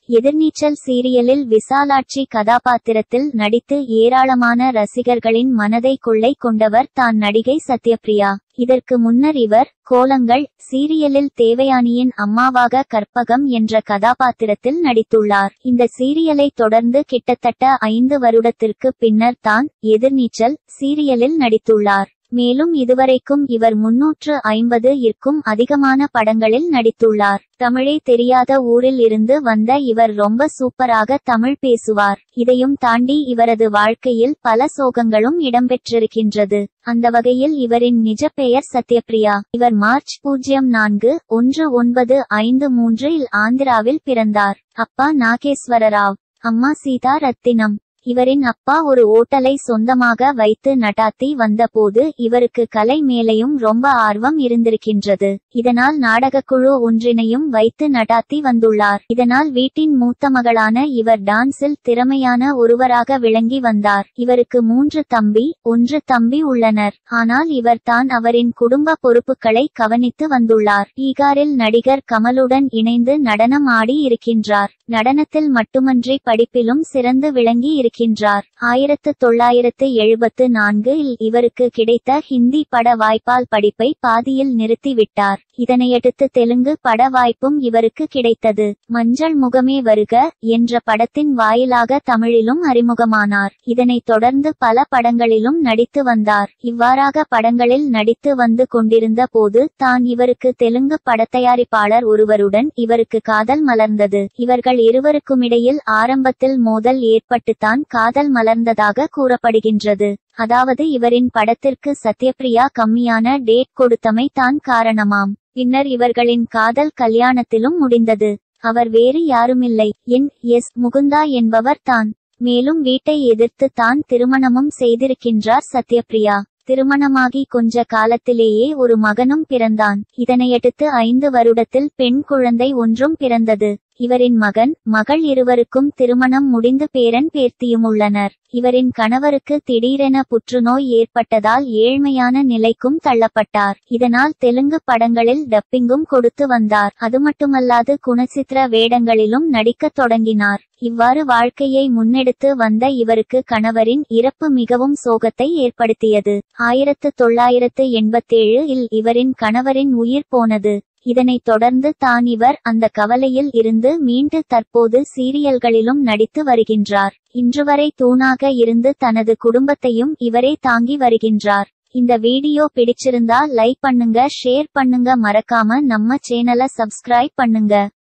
எதிர்நீச்சல் சீரியலில் விசாலாட்சி கதாபாத்திரத்தில் நடித்து ஏராளமான ரசிகர்களின் மனதை கொள்ளை கொண்டவர் தான் நடிகை சத்யபிரியா இதற்கு முன்னர் இவர் கோலங்கள் சீரியலில் தேவயானியின் அம்மாவாக கற்பகம் என்ற கதாபாத்திரத்தில் நடித்துள்ளார் இந்த சீரியலை தொடர்ந்து கிட்டத்தட்ட ஐந்து வருடத்திற்கு பின்னர் தான் எதிர்நீச்சல் சீரியலில் நடித்துள்ளார் மேலும் இதுவரைக்கும் இவர் முன்னூற்று ஐம்பது இற்கும் அதிகமான படங்களில் நடித்துள்ளார் தமிழே தெரியாத ஊரில் இருந்து வந்த இவர் ரொம்ப சூப்பராக தமிழ் பேசுவார் இதையும் தாண்டி இவரது வாழ்க்கையில் பல சோகங்களும் இடம்பெற்றிருக்கின்றது அந்த வகையில் இவரின் நிஜ பெயர் சத்யபிரியா இவர் மார்ச் பூஜ்ஜியம் நான்கு ஒன்று ஒன்பது ஐந்து மூன்று இல் ஆந்திராவில் பிறந்தார் அப்பா நாகேஸ்வரராவ் அம்மா சீதா ரத்தினம் இவரின் அப்பா ஒரு ஓட்டலை சொந்தமாக வைத்து நடாத்தி வந்தபோது இவருக்கு கலை மேலையும் ரொம்ப ஆர்வம் இருந்திருக்கின்றது இதனால் நாடகக்குழு ஒன்றினையும் வைத்து நடாத்தி வந்துள்ளார் இதனால் வீட்டின் மூத்த மகளான இவர் டான்ஸில் திறமையான ஒருவராக விளங்கி வந்தார் இவருக்கு மூன்று தம்பி ஒன்று தம்பி உள்ளனர் ஆனால் இவர் தான் அவரின் குடும்ப பொறுப்புகளை கவனித்து வந்துள்ளார் பீகாரில் நடிகர் கமலுடன் இணைந்து நடனம் ஆடி இருக்கின்றார் நடனத்தில் மட்டுமன்றி படிப்பிலும் சிறந்து விளங்கி இருக்கின்றார் ஆயிரத்து தொள்ளாயிரத்து எழுபத்து நான்கு இல் இவருக்கு கிடைத்த ஹிந்தி பட வாய்ப்பால் படிப்பை பாதியில் நிறுத்திவிட்டார் இதனையடுத்து தெலுங்கு பட வாய்ப்பும் இவருக்கு கிடைத்தது மஞ்சள் முகமே வருக என்ற படத்தின் வாயிலாக தமிழிலும் அறிமுகமானார் இதனைத் தொடர்ந்து பல படங்களிலும் நடித்து வந்தார் இவ்வாறாக படங்களில் நடித்து வந்து கொண்டிருந்த போது தான் இவருக்கு தெலுங்கு படத்தயாரிப்பாளர் ஒருவருடன் இவருக்கு காதல் மலர்ந்தது இவர்கள் இருவருக்குமிடையில் ஆரம்பத்தில் மோதல் ஏற்பட்டுத்தான் காதல் மலர்ந்ததாக கூறப்படுகின்றது அதாவது இவரின் படத்திற்கு சத்யபிரியா கம்மியான டேட் கொடுத்தமை தான் காரணமாம் பின்னர் இவர்களின் காதல் கல்யாணத்திலும் முடிந்தது அவர் வேறு யாருமில்லை என் எஸ் முகுந்தா என்பவர் தான் மேலும் வீட்டை எதிர்த்து தான் திருமணமும் செய்திருக்கின்றார் சத்யபிரியா திருமணமாகி கொஞ்ச காலத்திலேயே ஒரு மகனும் பிறந்தான் இதனையடுத்து ஐந்து வருடத்தில் பெண் குழந்தை ஒன்றும் பிறந்தது இவரின் மகன் மகள் இருவருக்கும் திருமணம் முடிந்து பேரன் பேர்த்தியும் உள்ளனர் இவரின் கணவருக்கு திடீரென புற்றுநோய் ஏற்பட்டதால் ஏழ்மையான நிலைக்கும் தள்ளப்பட்டார் இதனால் தெலுங்கு படங்களில் டப்பிங்கும் கொடுத்து வந்தார் அது மட்டுமல்லாது குணச்சித்திர வேடங்களிலும் நடிக்கத் தொடங்கினார் இவ்வாறு வாழ்க்கையை முன்னெடுத்து வந்த இவருக்கு கணவரின் இறப்பு மிகவும் சோகத்தை ஏற்படுத்தியது ஆயிரத்து தொள்ளாயிரத்து எண்பத்தேழு இல் இவரின் கணவரின் உயிர் போனது இதனைத் தொடர்ந்து தான் இவர் அந்த கவலையில் இருந்து மீண்டு தற்போது சீரியல்களிலும் நடித்து வருகின்றார் இன்றுவரை தூணாக இருந்து தனது குடும்பத்தையும் இவரே தாங்கி வருகின்றார் இந்த வீடியோ பிடிச்சிருந்தா லைக் பண்ணுங்க ஷேர் பண்ணுங்க மறக்காம நம்ம சேனலை சப்ஸ்கிரைப் பண்ணுங்க